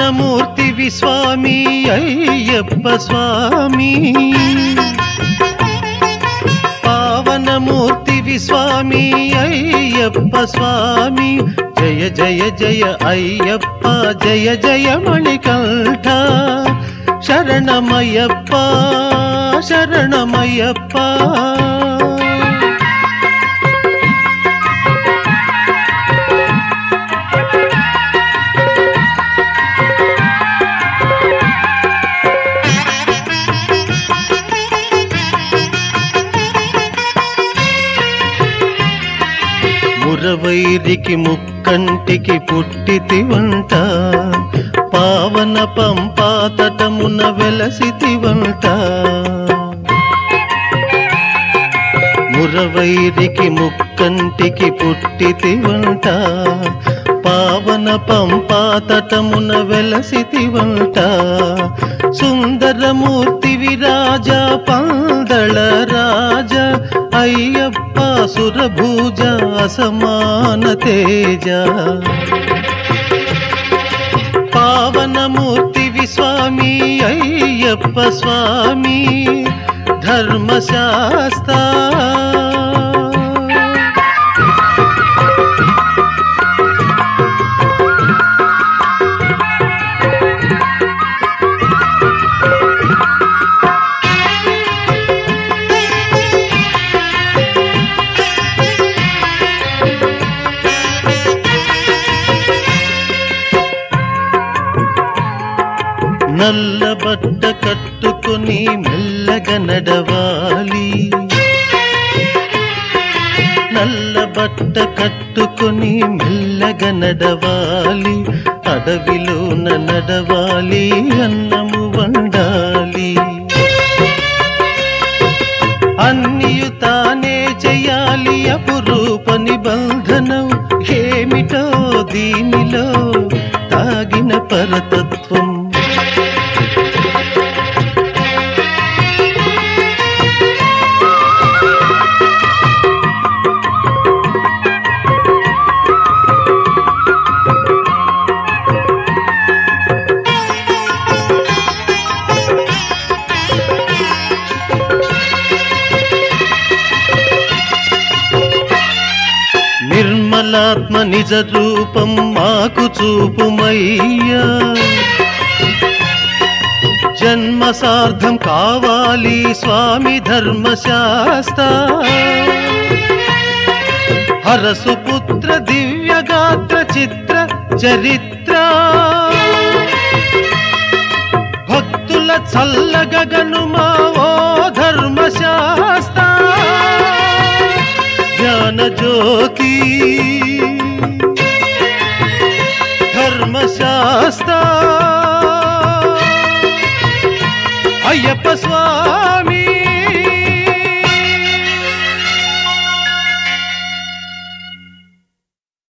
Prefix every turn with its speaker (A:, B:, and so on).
A: పావనమూర్తివి స్వామి అయ్యప్ప స్వామి పావనమూర్తివి స్వామి అయ్యప్ప స్వామి జయ జయ జయ అయ్యప్ప జయ జయ మణికంఠ శరణమయ్యప్ప శరణమయ్యప్ప మురవైరికి ముక్కంటికి పుట్టితి వంట పావన పంపాతటమున వెలసితి వంట మురవైరికి ముక్కంటికి పుట్టితి వంట పావన పంపాతటమున వెలసితి వంట సుందరమూర్తి విరాజ పందళ రాజ అయ్యప్ప సురభూజ అసమాన తేజ పావనమూర్తి స్వామి అయ్యప్ప స్వామి ధర్మశాస్త్ర నల్ల బట్ట కట్టుకుని మెల్లగా నడవాలి నల్ల బట్ట కట్టుకుని మెల్లగా నడవాలి అడవిలోన నడవాలి అన్నము వండాలి అన్నియు తానే చెయ్యాలి అపురూప నిబంధనం ఏమిటో దీనిలో తాగిన పరతత్వం నిర్మలాత్మ నిజ రూపం మాకు చూపుమయ్యా జన్మ సార్థం కావాలి స్వామి ధర్మశాస్త్ర హరసు పుత్ర దివ్యగాత్ర చిత్ర చరిత్ర భక్తుల చల్లగగనుమా ఓ ధర్మశాస్త్ర జ్ఞాన జ్యోతి ధర్మశాస్త్ర అయ్యప్ప స్వామి